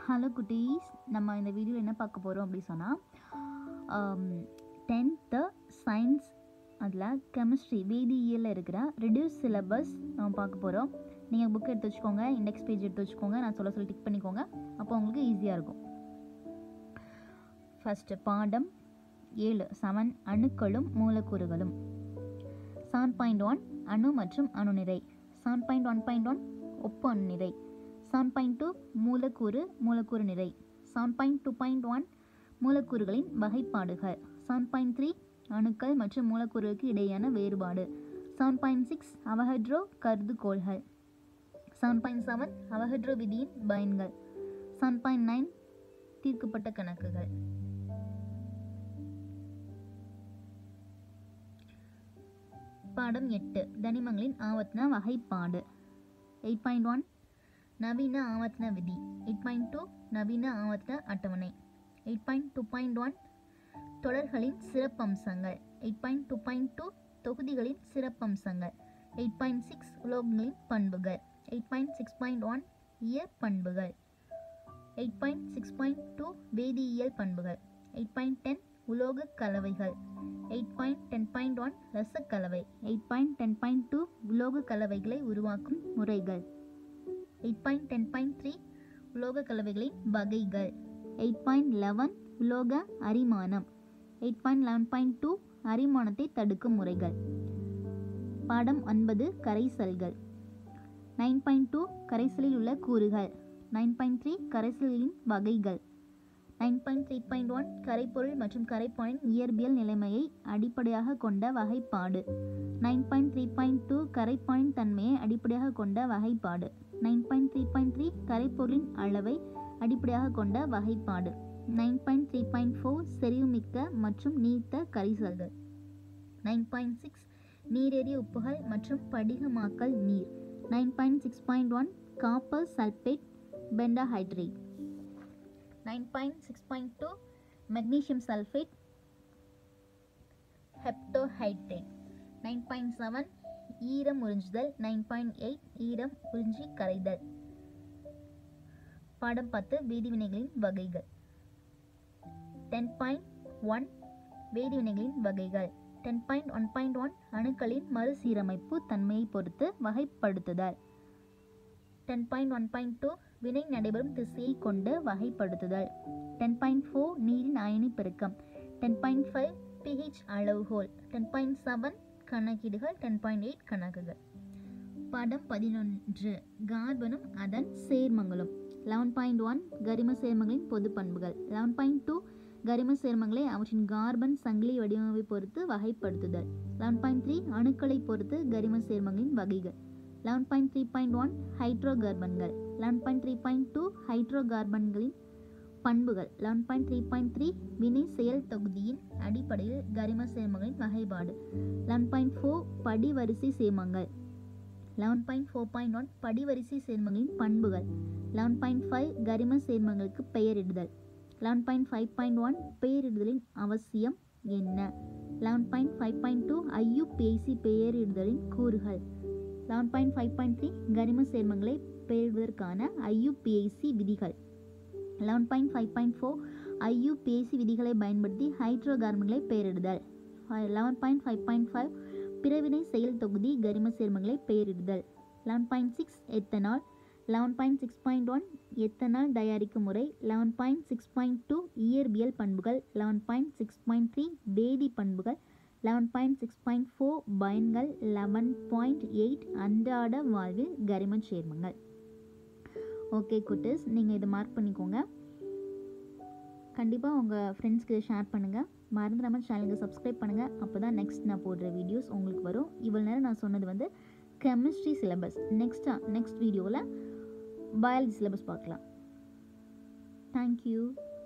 hello குட்டீஸ் நம்ம இந்த வீடியோவில் என்ன பார்க்க போகிறோம் அப்படி சொன்னால் டென்த்து சயின்ஸ் அதில் கெமிஸ்ட்ரி வேதியியலில் இருக்கிற ரெடியூஸ் சிலபஸ் நம்ம பார்க்க போகிறோம் நீங்கள் புக் எடுத்து வச்சுக்கோங்க இண்டெக்ஸ் பேஜ் எடுத்து வச்சுக்கோங்க நான் சொல்ல சொல்லி டிக் பண்ணிக்கோங்க அப்போ உங்களுக்கு ஈஸியாக இருக்கும் ஃபஸ்ட்டு பாடம் ஏழு செவன் அணுக்களும் மூலக்கூறுகளும் செவன் பாயிண்ட் ஒன் அணு மற்றும் அணுநிறை seven point one point one ஒப்பு அணுநிறை செவன் பாயிண்ட் டூ மூலக்கூறு மூலக்கூறு நிறை seven point two point one மூலக்கூறுகளின் வகைப்பாடுகள் செவன் பாயிண்ட் த்ரீ அணுக்கள் மற்றும் மூலக்கூறுகளுக்கு இடையேயான வேறுபாடு செவன் பாயிண்ட் சிக்ஸ் அவஹட்ரோ கருதுகோள்கள் செவன் பாயிண்ட் செவன் அவஹட்ரோ விதியின் பயன்கள் செவன் பாயிண்ட் நைன் தீர்க்கப்பட்ட கணக்குகள் பாடம் எட்டு தனிமங்களின் ஆவர்த்தன வகைப்பாடு எயிட் பாயிண்ட் ஒன் நவீன ஆவர்த்தன விதி எயிட் பாயிண்ட் டூ நவீன ஆவர்த்தன அட்டவணை eight point two point one தொடர்களின் சிறப்பம்சங்கள் eight point two point two தொகுதிகளின் சிறப்பம்சங்கள் எயிட் பாயிண்ட் சிக்ஸ் உலோகங்களின் பண்புகள் eight point six point one இயற் பண்புகள் eight point six point two வேதியியல் பண்புகள் எயிட் பாயிண்ட் டென் உலோக கலவைகள் eight point ten point one ரசக்கலவை eight point ten point two உலோக கலவைகளை உருவாக்கும் முறைகள் eight point ten point three உலோக கலவைகளின் வகைகள் எயிட் பாயிண்ட் லெவன் உலோக அரிமானம் eight point eleven point two அரிமானத்தை தடுக்கும் முறைகள் பாடம் ஒன்பது கரைசல்கள் நைன் பாயிண்ட் டூ கரைசலில் உள்ள கூறுகள் நைன் பாயிண்ட் த்ரீ கரைசல்களின் வகைகள் nine point three point one கரைப்பொருள் மற்றும் கரைப்பானின் இயற்பியல் நிலைமையை அடிப்படையாக கொண்ட வகைப்பாடு nine point three point two கரைப்பானின் தன்மையை அடிப்படையாக கொண்ட வகைப்பாடு nine point three point three கரைப்பொருளின் அளவை அடிப்படையாக கொண்ட வகைப்பாடு nine point three point four செறிவுமிக்க மற்றும் நீர்த்த கரைசல்கள் நைன் பாயிண்ட் சிக்ஸ் நீரேறிய உப்புகள் மற்றும் படிகமாக்கல் நீர் nine point six point one copper sulphate pentahydrate nine point six point two magnesium sulphate ஹெப்டோஹைட்ரேட் nine point seven ஈரம் உறிஞ்சுதல் நைன் பாயிண்ட் எயிட் ஈரம் உறிஞ்சி கரைதல் பாடம் பத்து வேதிவினைகளின் வகைகள் டென் பாயிண்ட் ஒன் வேதிவினைகளின் வகைகள் ten point one point one அணுக்களின் மறுசீரமைப்பு தன்மையை பொறுத்து வகைப்படுத்துதல் ten point one point two வினை நடைபெறும் திசையை கொண்டு வகைப்படுத்துதல் டென் பாயிண்ட் ஃபோர் நீரின் அயனி பெருக்கம் டென் பாயிண்ட் ஃபைவ் பிஹெச் அளவுகோல் டென் பாயிண்ட் செவன் கணக்கீடுகள் டென் பாயிண்ட் எயிட் கணக்குகள் படம் பதினொன்று கார்பனும் அதன் சேர்மங்களும் லெவன் பாயிண்ட் ஒன் கரிம சேர்மங்களின் பொது பண்புகள் லெவன் பாயிண்ட் டூ கரிம சேர்மங்களை அவற்றின் கார்பன் சங்கிலி வடிவமைப்பை பொறுத்து வகைப்படுத்துதல் லெவன் பாயிண்ட் த்ரீ அணுக்களை பொறுத்து கரிம சேர்மங்களின் வகைகள் eleven point three point one hydro கார்பன்கள் eleven point three point two hydro கார்பன்களின் பண்புகள் eleven point three point three வினை செயல் தொகுதியின் அடிப்படையில் கரிம சேர்மங்களின் வகைப்பாடு லெவன் பாயிண்ட் ஃபோர் படிவரிசை சேர்மங்கள் eleven point four point one படிவரிசை சேர்மங்களின் பண்புகள் லெவன் பாயிண்ட் ஃபைவ் கரிம சேர்மங்களுக்கு பெயரிடுதல் eleven point five point one பெயரிடுதலின் அவசியம் என்ன eleven point five point two IUPAC பெயரிடுதலின் கூறுகள் eleven point five point three கரிம சேர்மங்களை பெயரிடுவதற்கான ஐயுபிஐசி விதிகள் eleven point five point four IUPAC விதிகளை பயன்படுத்தி ஹைட்ரோ கார்பன்களை பெயரிடுதல் eleven point five point five பிறவினை செயல் தொகுதி கரிம சேர்மங்களை பெயரிடுதல் eleven point six ethanol eleven point six point one ethanol தயாரிக்கும் முறை eleven point six point two இயற்பியல் பண்புகள் eleven point six point three வேதி பண்புகள் eleven point six point four பயன்கள் லெவன் பாயிண்ட் எயிட் அன்றாட வாழ்வில் கரிம சேர்மங்கள் ஓகே குட்டிஸ் நீங்கள் இதை மார்க் பண்ணிக்கோங்க கண்டிப்பாக உங்கள் ஃப்ரெண்ட்ஸ்க்கு இதை ஷேர் பண்ணுங்கள் மறந்துடாமல் சேனலுக்கு சப்ஸ்கிரைப் பண்ணுங்கள் அப்போ தான் நெக்ஸ்ட் நான் போடுற வீடியோஸ் உங்களுக்கு வரும் இவ்வளோ நேரம் நான் சொன்னது வந்து கெமிஸ்ட்ரி சிலபஸ் நெக்ஸ்ட்டாக நெக்ஸ்ட் வீடியோவில் பயாலஜி சிலபஸ் பார்க்கலாம் தேங்க்யூ